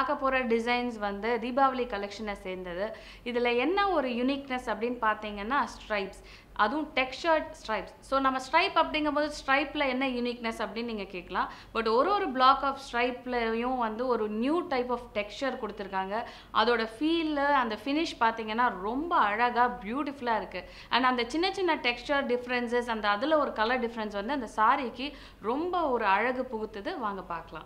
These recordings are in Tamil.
பார்க்க போகிற டிசைன்ஸ் வந்து தீபாவளி கலெக்ஷனை சேர்ந்தது இதில் என்ன ஒரு யூனிக்னஸ் அப்படின்னு பார்த்தீங்கன்னா ஸ்ட்ரைப்ஸ் அதுவும் டெக்ஸ்சர்ட் ஸ்ட்ரைப்ஸ் ஸோ நம்ம ஸ்ட்ரைப் அப்படிங்கும்போது ஸ்ட்ரைப்பில் என்ன யூனிக்னஸ் அப்படின்னு நீங்கள் கேட்கலாம் பட் ஒரு ஒரு பிளாக் ஆஃப் ஸ்ட்ரைப்லையும் வந்து ஒரு நியூ டைப் ஆஃப் டெக்ஸ்சர் கொடுத்துருக்காங்க அதோட ஃபீல் அந்த ஃபினிஷ் பார்த்தீங்கன்னா ரொம்ப அழகாக பியூட்டிஃபுல்லாக இருக்குது அண்ட் அந்த சின்ன சின்ன டெக்ஸ்சர் டிஃப்ரென்சஸ் அந்த அதில் ஒரு கலர் டிஃப்ரென்ஸ் வந்து அந்த சாரிக்கு ரொம்ப ஒரு அழகு புகுத்துது வாங்க பார்க்கலாம்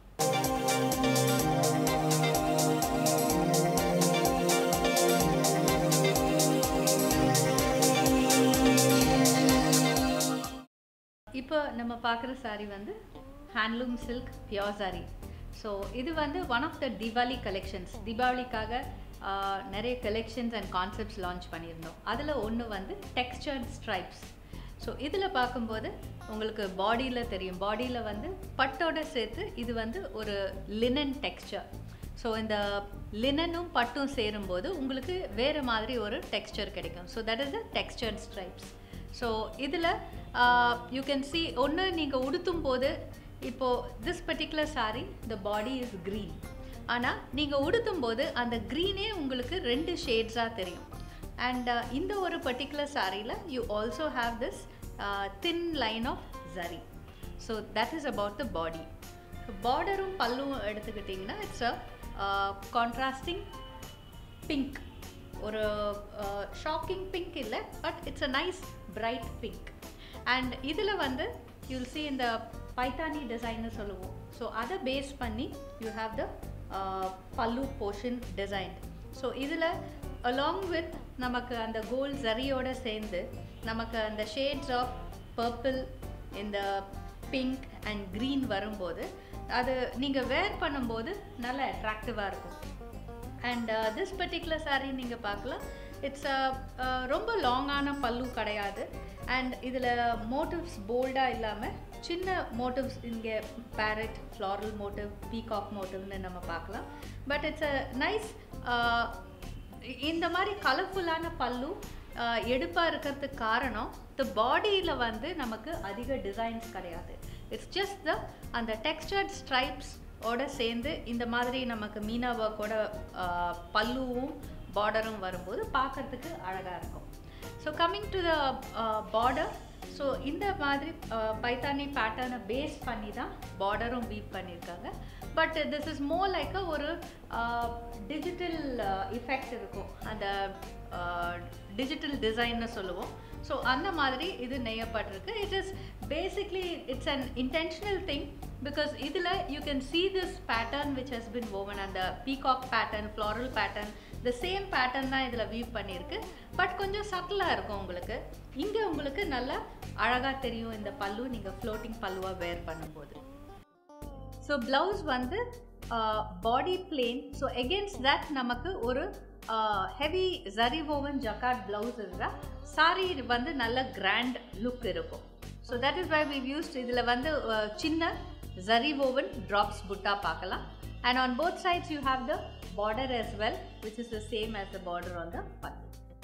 இப்போ நம்ம பார்க்குற saree வந்து handloom silk pure saree so இது வந்து one of the Deepavali collections தீபாவளிக்காக ஆஹ், நிறைய கலெக்ஷன்ஸ் அண்ட் கான்செப்ட்ஸ் லான்ச் பண்ணியிருந்தோம் அதில் ஒன்று வந்து டெக்ஸ்டர்ட் ஸ்ட்ரைப்ஸ் ஸோ இதில் பார்க்கும்போது உங்களுக்கு பாடியில் தெரியும் பாடியில் வந்து பட்டோட சேர்த்து இது வந்து ஒரு லினன் டெக்ஸ்சர் ஸோ இந்த லினனும் பட்டும் சேரும்போது உங்களுக்கு வேறு மாதிரி ஒரு டெக்ஸ்சர் கிடைக்கும் so that is the textured stripes so இதில் யூ கேன் see ஒன்று நீங்கள் உடுத்தும் போது இப்போது this particular saree the body is green ஆனால் நீங்கள் உடுத்தும் போது அந்த க்ரீனே உங்களுக்கு ரெண்டு ஷேட்ஸாக தெரியும் அண்ட் இந்த ஒரு பர்டிகுலர் சாரியில் you also have this thin line of zari so that is about the body பார்டரும் பல்லும் எடுத்துக்கிட்டிங்கன்னா இட்ஸ் அ கான்ட்ராஸ்டிங் பிங்க் ஒரு ஷாக்கிங் பிங்க் இல்லை but it's a nice bright pink and இதில் வந்து யூல் see இந்த பைத்தானி டிசைன்னு சொல்லுவோம் ஸோ அதை பேஸ் பண்ணி you have the pallu portion design so இதில் அலாங் வித் நமக்கு அந்த கோல்ட் ஜரியோட சேர்ந்து நமக்கு அந்த ஷேட்ஸ் ஆஃப் பர்பிள் இந்த பிங்க் அண்ட் க்ரீன் வரும்போது அது நீங்கள் வேர் பண்ணும்போது நல்ல அட்ராக்டிவாக இருக்கும் அண்ட் திஸ் பர்டிகுலர் saree நீங்கள் பார்க்கலாம் இட்ஸ் ரொம்ப லாங்கான பல்லு கிடையாது அண்ட் இதில் மோட்டிவ்ஸ் போல்டாக இல்லாமல் சின்ன மோட்டிவ்ஸ் இங்கே பேரட் ஃப்ளாரல் மோட்டிவ் பீகாக் மோட்டிவ்னு நம்ம பார்க்கலாம் பட் இட்ஸ் அ நைஸ் இந்த மாதிரி கலர்ஃபுல்லான பல்லு எடுப்பாக இருக்கிறதுக்கு காரணம் த பாடியில் வந்து நமக்கு அதிக டிசைன்ஸ் கிடையாது இட்ஸ் ஜஸ்ட் த அந்த டெக்ஸ்டர்ட் ஸ்ட்ரைப்ஸ் ஓட சேர்ந்து இந்த மாதிரி நமக்கு மீனா ஒர்க்கோட பல்லுவும் பார்டரும் வரும்போது பார்க்கறதுக்கு அழகாக இருக்கும் so coming to the border so இந்த மாதிரி பைத்தானி பேட்டர்னை பேஸ் பண்ணி தான் பார்டரும் வீவ் பண்ணியிருக்காங்க but this is more like ஒரு டிஜிட்டல் இஃபெக்ட் இருக்கும் அந்த டிஜிட்டல் டிசைன்னு சொல்லுவோம் ஸோ அந்த மாதிரி இது நெய்யப்பட்டிருக்கு it is basically it's an intentional thing because இதில் you can see this pattern which has been woven அந்த peacock pattern floral pattern the same pattern தான் இதில் வீவ் பண்ணியிருக்கு பட் கொஞ்சம் சட்டிலாக இருக்கும் உங்களுக்கு இங்கே உங்களுக்கு நல்லா அழகாக தெரியும் இந்த பல்லு நீங்கள் ஃப்ளோட்டிங் பல்லுவாக வேர் பண்ணும்போது ஸோ ப்ளவுஸ் வந்து body plain so against that நமக்கு ஒரு heavy zari woven jacquard blouse இருந்தால் சாரி வந்து நல்ல கிராண்ட் லுக் இருக்கும் so that is why we used இதில் வந்து uh, சின்ன ஜரி woven ட்ராப்ஸ் புட்டா பார்க்கலாம் and on both sides you have the border as well which is the same as the border on the பல்லு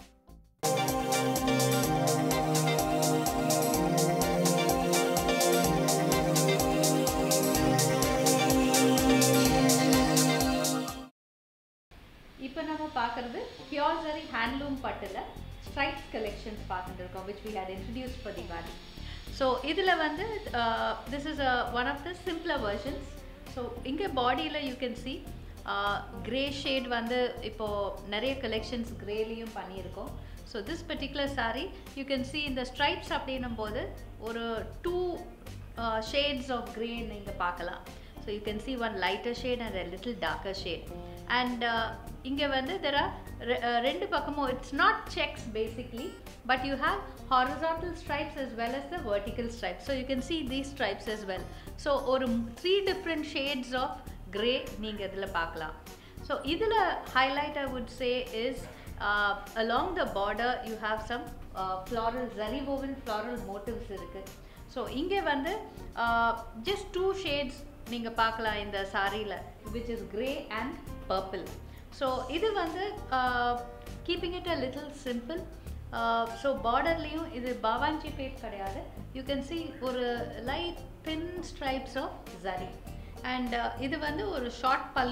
இப்போ நம்ம பார்க்குறது பியோர் ஜரி ஹேண்ட்லூம் பட்டில் ஸ்ட்ரைப்ஸ் கலெக்ஷன்ஸ் பார்த்துட்டு இருக்கோம் which we had introduce for Diwali so இதில் வந்து this is one of the simpler versions so இங்கே பாடியில் you can see grey shade வந்து இப்போது நிறைய கலெக்ஷன்ஸ் கிரேலையும் பண்ணியிருக்கோம் so this particular saree you can see இந்த ஸ்ட்ரைப்ஸ் அப்படின்னும் போது ஒரு டூ ஷேட்ஸ் ஆஃப் கிரே நீங்கள் பார்க்கலாம் so you can see one lighter shade and a little darker shade and இங்கே வந்து தெர் ஆர் ரெண்டு பக்கமும் it's not checks basically but you have horizontal stripes as well as the vertical stripes so you can see these stripes as well so ஒரு three different shades of grey நீங்கள் இதில் பார்க்கலாம் ஸோ இதில் highlight I would say is along the border you have some uh, floral zari woven floral motifs இருக்குது ஸோ இங்கே வந்து ஜஸ்ட் டூ ஷேட்ஸ் நீங்கள் பார்க்கலாம் இந்த சாரியில் which is grey and purple so இது வந்து keeping it a little simple so பார்டர்லேயும் இது பாவாஞ்சி பேட் கிடையாது யூ கேன் see ஒரு light thin stripes of zari and இது வந்து ஒரு ஷார்ட் பல்லு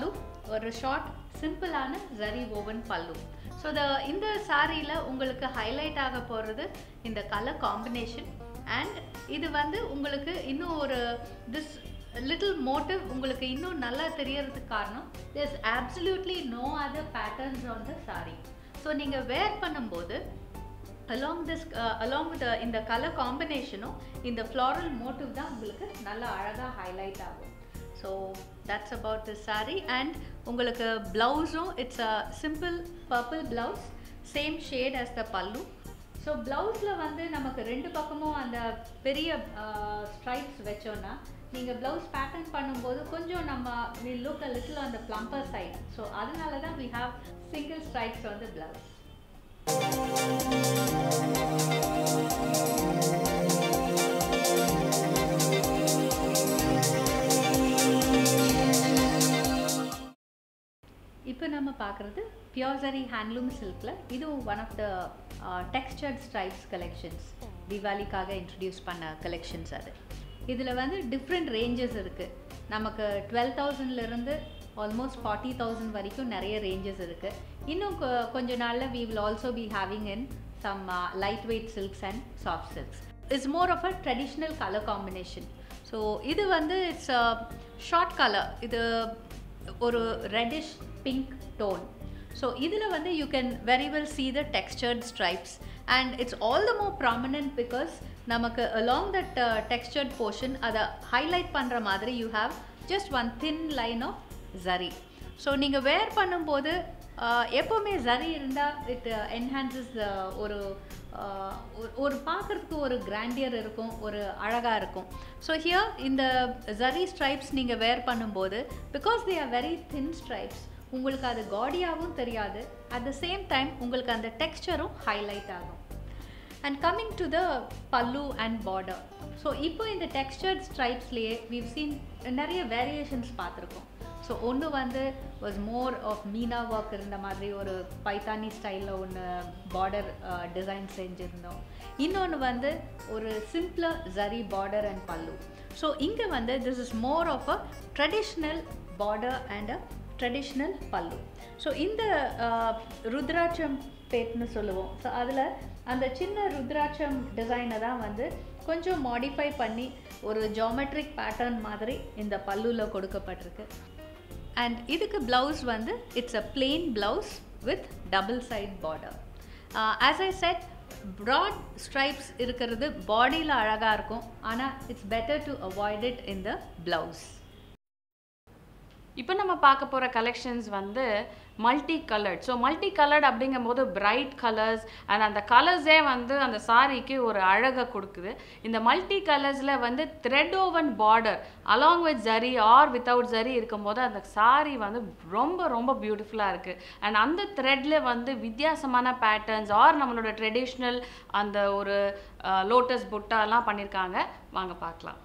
ஒரு ஷார்ட் சிம்பிளான zari woven pallu so the இந்த சாரியில் உங்களுக்கு ஹைலைட் ஆக போகிறது இந்த கலர் காம்பினேஷன் அண்ட் இது வந்து உங்களுக்கு இன்னும் ஒரு திஸ் லிட்டில் மோட்டிவ் உங்களுக்கு இன்னும் நல்லா தெரியறதுக்கு காரணம் there's absolutely no other patterns on the saree so நீங்கள் வேர் பண்ணும்போது along this uh, along with the இந்த கலர் காம்பினேஷனும் இந்த ஃப்ளாரல் மோட்டிவ் தான் உங்களுக்கு நல்லா அழகாக ஹைலைட் ஆகும் so that's about the saree and உங்களுக்கு ப்ளவுஸும் it's a simple purple blouse same shade as the pallu so ப்ளவுஸில் வந்து நமக்கு ரெண்டு பக்கமும் அந்த பெரிய ஸ்ட்ரைப்ஸ் வச்சோன்னா நீங்கள் ப்ளவுஸ் பேட்டர்ன் பண்ணும்போது கொஞ்சம் நம்ம வி லுக் அ லிட்டில் அந்த ப்ளம்பர் சைட் ஸோ அதனால தான் வி ஹாவ் சிங்கிள் ஸ்ட்ரைப்ஸ் வந்து ப்ளவுஸ் இப்போ நம்ம பார்க்குறது பியோசரி ஹேண்ட்லூம் சில்கில் இதுவும் one of the textured stripes collections தீபாவளிக்காக இன்ட்ரடியூஸ் பண்ண கலெக்ஷன்ஸ் அது இதில் வந்து டிஃப்ரெண்ட் ரேஞ்சஸ் இருக்குது நமக்கு டுவெல் தௌசண்ட்லேருந்து ஆல்மோஸ்ட் ஃபார்ட்டி தௌசண்ட் வரைக்கும் நிறைய ரேஞ்சஸ் இருக்குது இன்னும் கொ- கொஞ்ச நாளில் we will also be having in some light weight silks and soft silks it's more of a traditional colour combination so இது வந்து இட்ஸ் ஷார்ட் கலர் இது ஒரு ரெட்டிஷ் பிங்க் டோன் ஸோ இதில் வந்து you can very well see the textured stripes and it's all the more prominent because நமக்கு along that uh, textured portion அதை highlight பண்ணுற மாதிரி you have just one thin line of zari so நீங்கள் வேர் பண்ணும்போது uh, எப்போவுமே zari இருந்தால் இட் என்ஹான்சஸ் ஒரு uh, ஒரு- ஒரு பார்க்குறதுக்கு ஒரு கிராண்டியர் இருக்கும் ஒரு அழகாக இருக்கும் ஸோ ஹியர் இந்த zari stripes நீங்கள் வேர் பண்ணும்போது because they are very thin stripes உங்களுக்கு அது காடியாகவும் தெரியாது அட் த சேம் டைம் உங்களுக்கு அந்த டெக்ஸ்சரும் ஹைலைட் ஆகும் and coming to the pallu and border so இப்போ இந்த டெக்ஸ்டர்ட் ஸ்ட்ரைப்ஸ்லேயே we've seen நிறைய வேரியேஷன்ஸ் பார்த்துருக்கோம் ஸோ ஒன்று வந்து was more of meena work இருந்த மாதிரி ஒரு பைத்தானி ஸ்டைலில் ஒன்று பார்டர் டிசைன் செஞ்சுருந்தோம் இன்னொன்று வந்து ஒரு simpler zari border and pallu so இங்கே வந்து this is more of a traditional border and a traditional pallu so இந்த அஹ், ருத்ராட்சம் பேட்னு சொல்லுவோம் ஸோ அதில் அந்த சின்ன ருத்ராட்சம் டிசைனை தான் வந்து கொஞ்சம் மாடிஃபை பண்ணி ஒரு ஜாமெட்ரிக் பேட்டர்ன் மாதிரி இந்த பல்லுவில் கொடுக்கப்பட்டிருக்கு அண்ட் இதுக்கு ப்ளவுஸ் வந்து it's a plain blouse with double side border as I said broad stripes இருக்கிறது பாடியில் அழகாக இருக்கும் ஆனால் it's better to avoid it in the blouse இப்போ நம்ம பார்க்க போகிற கலெக்ஷன்ஸ் வந்து multi coloured so multi coloured அப்படிங்கும்போது பிரைட் கலர்ஸ் அண்ட் அந்த கலர்ஸே வந்து அந்த சாரிக்கு ஒரு அழகை கொடுக்குது இந்த மல்டி கலர்ஸில் வந்து thread woven border along with zari or without zari இருக்கும்போது அந்த சாரி வந்து ரொம்ப ரொம்ப பியூட்டிஃபுல்லாக இருக்குது அண்ட் அந்த த்ரெட்ல வந்து வித்தியாசமான பேட்டர்ன்ஸ் ஆர் நம்மளோட ட்ரெடிஷ்னல் அந்த ஒரு லோட்டஸ் புட்டாலாம் பண்ணியிருக்காங்க வாங்க பார்க்கலாம்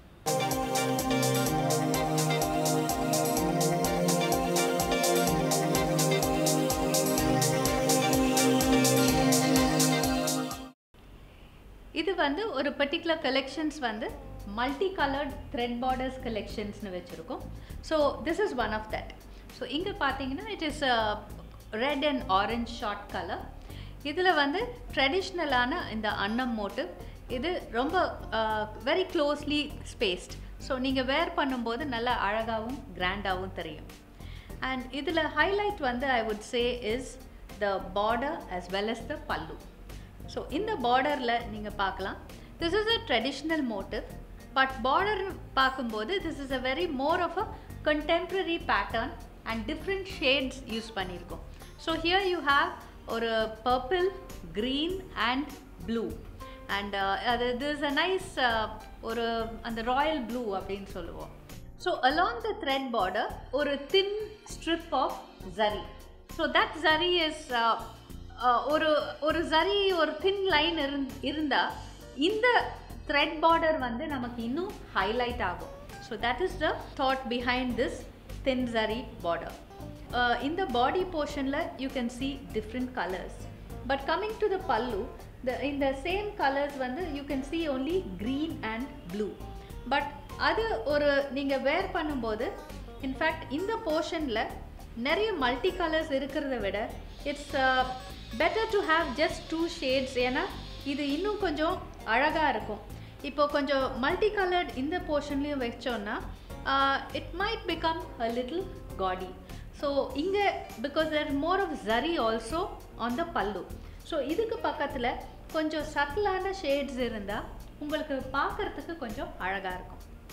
இது வந்து ஒரு பர்டிகுலர் கலெக்ஷன்ஸ் வந்து மல்டி கலர்ட் த்ரெட் பார்டர்ஸ் கலெக்ஷன்ஸ்னு வச்சுருக்கோம் so this is one of that so இங்கே பார்த்தீங்கன்னா it is red and orange shot colour இதில் வந்து ட்ரெடிஷ்னலான இந்த அன்னம் மோட்டிவ் இது ரொம்ப வெரி க்ளோஸ்லி ஸ்பேஸ்ட் ஸோ நீங்கள் வேர் பண்ணும்போது நல்லா அழகாகவும் கிராண்டாகவும் தெரியும் அண்ட் இதில் ஹைலைட் வந்து I would say is the border as well as the pallu so இந்த பார்டரில் நீங்கள் பார்க்கலாம் this is a traditional motif but border பார்க்கும்போது this is a very more of a contemporary pattern and different shades use பண்ணியிருக்கோம் ஸோ ஹியர் யூ ஹாவ் ஒரு purple green and blue and அது திஸ் அ நைஸ் ஒரு அந்த ராயல் ப்ளூ அப்படின்னு சொல்லுவோம் so along the thread border ஒரு thin strip of zari so that zari is ஒரு ஒரு ஜரி ஒரு தின் லைன் இருந் இருந்தால் இந்த த்ரெட் பார்டர் வந்து நமக்கு இன்னும் ஹைலைட் ஆகும் so that is the thought behind this thin zari border இந்த பாடி போர்ஷனில் you can see different colours but coming to the pallu the இந்த சேம் கலர்ஸ் வந்து you can see only green and blue but அது ஒரு நீங்கள் வேர் பண்ணும்போது இன்ஃபேக்ட் இந்த போர்ஷனில் நிறைய மல்டி கலர்ஸ் இருக்கிறத விட it's better to have just two shades ஏன்னா இது இன்னும் கொஞ்சம் அழகாக இருக்கும் இப்போ கொஞ்சம் மல்டி கலர்ட் இந்த போர்ஷன்லேயும் வச்சோன்னா it might become a little gaudy so இங்கே because there more of zari also on the pallu so இதுக்கு பக்கத்தில் கொஞ்சம் சட்டிலான ஷேட்ஸ் இருந்தால் உங்களுக்கு பார்க்கறதுக்கு கொஞ்சம் அழகாக இருக்கும்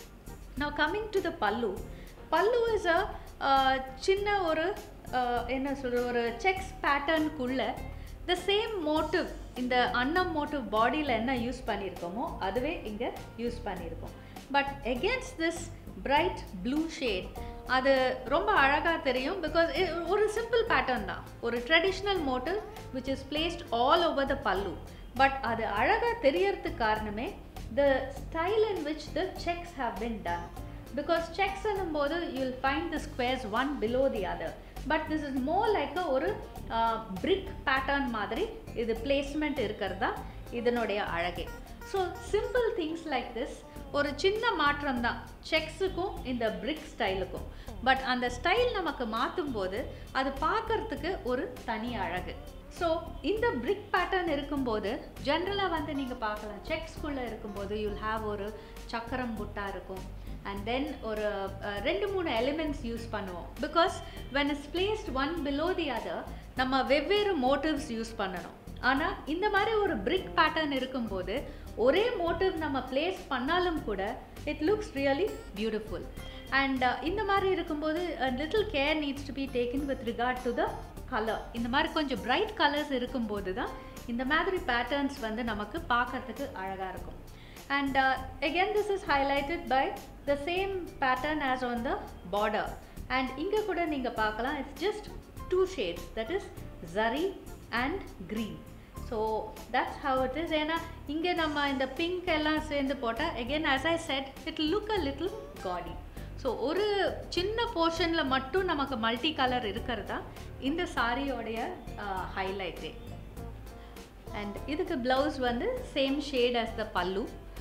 now coming to the பல்லு பல்லு இஸ் அ சின்ன ஒரு uh, என்ன சொல்ற ஒரு செக்ஸ் பேட்டர்னுக்குள்ள த சேம் மோட்டிவ் இந்த அன்னம் மோட்டிவ் பாடியில் என்ன யூஸ் பண்ணியிருக்கோமோ அதுவே இங்கே யூஸ் பண்ணியிருக்கோம் but against this bright blue shade அது ரொம்ப அழகாக தெரியும் பிகாஸ் ஒரு சிம்பிள் பேட்டர்ன் தான் ஒரு traditional motif which is placed all over the pallu but அது அழகாக தெரியறதுக்கு காரணமே the style in which the checks have been done because checks என்னும்போது you'll find the squares one below the other but this is more like a ஒரு brick pattern மாதிரி இது placement இருக்கிறதா இதனுடைய அழகே so simple things like this ஒரு சின்ன மாற்றம் தான் செக்ஸுக்கும் இந்த பிரிக் ஸ்டைலுக்கும் பட் அந்த ஸ்டைல் நமக்கு மாற்றும் போது அது பார்க்கறதுக்கு ஒரு தனி அழகு ஸோ இந்த பிரிக் பேட்டர்ன் இருக்கும்போது ஜென்ரலாக வந்து நீங்கள் பார்க்கலாம் செக்ஸ்குள்ளே இருக்கும்போது யூல் ஹாவ் ஒரு சக்கரம் புட்டா இருக்கும் அண்ட் தென் ஒரு அஹ், ரெண்டு மூணு எலிமெண்ட்ஸ் யூஸ் பண்ணுவோம் because when is placed one below the other நம்ம வெவ்வேறு மோட்டிவ்ஸ் யூஸ் பண்ணணும் ஆனால் இந்த மாதிரி ஒரு பிரிக் பேட்டர்ன் இருக்கும்போது ஒரே மோட்டிவ் நம்ம பிளேஸ் பண்ணாலும் கூட it looks really beautiful and இந்த மாதிரி இருக்கும்போது little care needs to be taken with regard to the colour இந்த மாதிரி கொஞ்சம் பிரைட் கலர்ஸ் இருக்கும்போது தான் இந்த மாதிரி பேட்டர்ன்ஸ் வந்து நமக்கு பார்க்கறதுக்கு அழகாக இருக்கும் and again this is highlighted by the same pattern as on the border and இங்கே கூட நீங்கள் பார்க்கலாம் it's just two shades that is zari and green so that's how it is ஏன்னா இங்கே நம்ம இந்த பிங்க் எல்லாம் சேர்ந்து போட்டால் again as I said it look a little gaudy so ஒரு சின்ன போர்ஷனில் மட்டும் நமக்கு மல்டி கலர் இருக்கிறதா இந்த சாரியோடைய ஹைலைட்டே அண்ட் இதுக்கு ப்ளவுஸ் வந்து same shade as the pallu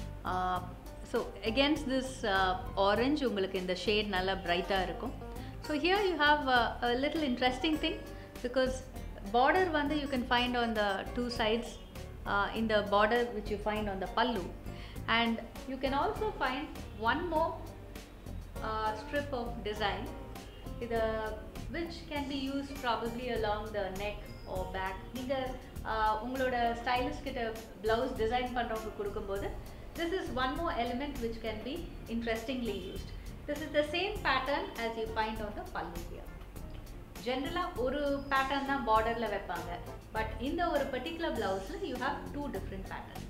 so against this orange உங்களுக்கு இந்த ஷேட் நல்லா பிரைட்டாக இருக்கும் so here you have little interesting thing because border வந்து you can find on the two sides in the border which you find on the pallu and you can also find one more uh, strip of design இது which can be used probably along the neck or back நீங்கள் உங்களோட ஸ்டைலிஸ்ட் கிட்ட ப்ளவுஸ் டிசைன் பண்ணுறவங்க கொடுக்கும்போது this is one more element which can be interestingly used this is the same pattern as you find on the pallu here ஜென்ரலாக ஒரு பேட்டர்ன் தான் பார்டரில் வைப்பாங்க பட் இந்த ஒரு பர்டிகுலர் ப்ளவுஸில் you have two different patterns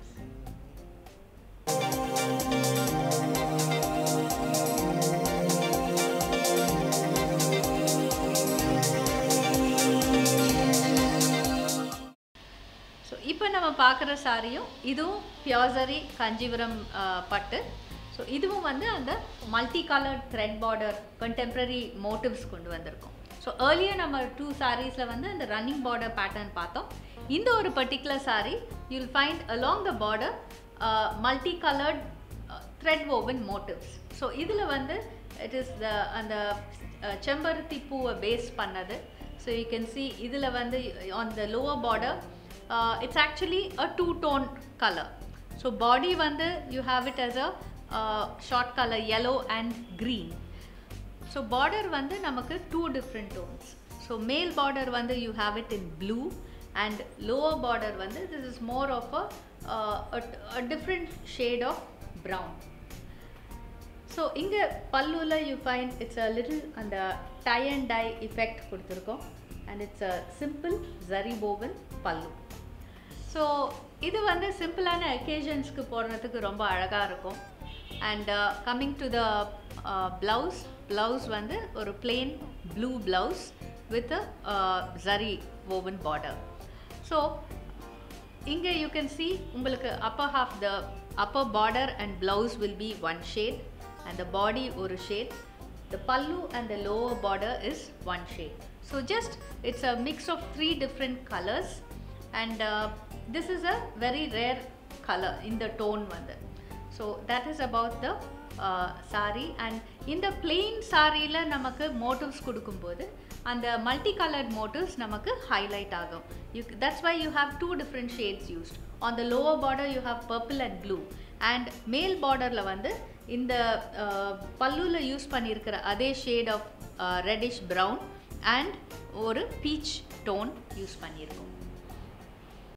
so இப்போ நம்ம பார்க்குற சாரியும் இதுவும் பியாசரி கஞ்சிபுரம் ஆஹ், பட்டு ஸோ இதுவும் வந்து அந்த multi colour thread border contemporary motifs கொண்டு வந்திருக்கோம் ஸோ ஏர்லியர் நம்ம டூ சாரீஸில் வந்து அந்த ரன்னிங் பார்டர் பேட்டர்ன் பார்த்தோம் இந்த ஒரு particular sari you'll find along the border multi coloured thread woven motifs so இதில் வந்து இட் இஸ் த அந்த அஹ், செம்பருத்தி பூவை பேஸ் பண்ணது ஸோ யூ கேன் see இதில் வந்து on the lower border it's actually a two tone colour so body வந்து you have it as a shot colour yellow and green so border வந்து நமக்கு டூ டிஃப்ரெண்ட் டோன்ஸ் ஸோ மேல் பார்டர் வந்து you have it in blue and lower border வந்து this is more of a different shade of brown so இங்கே பல்லுவில் you find it's a little அந்த டை அண்ட் டை எஃபெக்ட் கொடுத்துருக்கோம் and it's a simple zari woven pallu so இது வந்து சிம்பிளான அக்கேஷன்ஸ்க்கு போடுறதுக்கு ரொம்ப அழகாக இருக்கும் and coming to the blouse blouse வந்து ஒரு plain blue blouse with zari woven border so இங்கே யூ கேன் see உங்களுக்கு upper half the upper border and blouse will be one shade and the body ஒரு shade the pallu and the lower border is one shade so just it's a mix of three different colours and this is a very rare colour இந்த டோன் வந்து so that is about the sari and இந்த பிளெயின் சாரியில் நமக்கு மோட்டிவ்ஸ் கொடுக்கும்போது அந்த மல்டி கலர்ட் மோட்டிவ்ஸ் நமக்கு ஹைலைட் ஆகும் you that's why you have two different shades used on the lower border you have purple and blue and மேல் பார்டரில் வந்து இந்த பல்லுவில் யூஸ் பண்ணியிருக்கிற அதே shade of reddish brown and ஒரு பீச் டோன் யூஸ் பண்ணியிருக்கோம்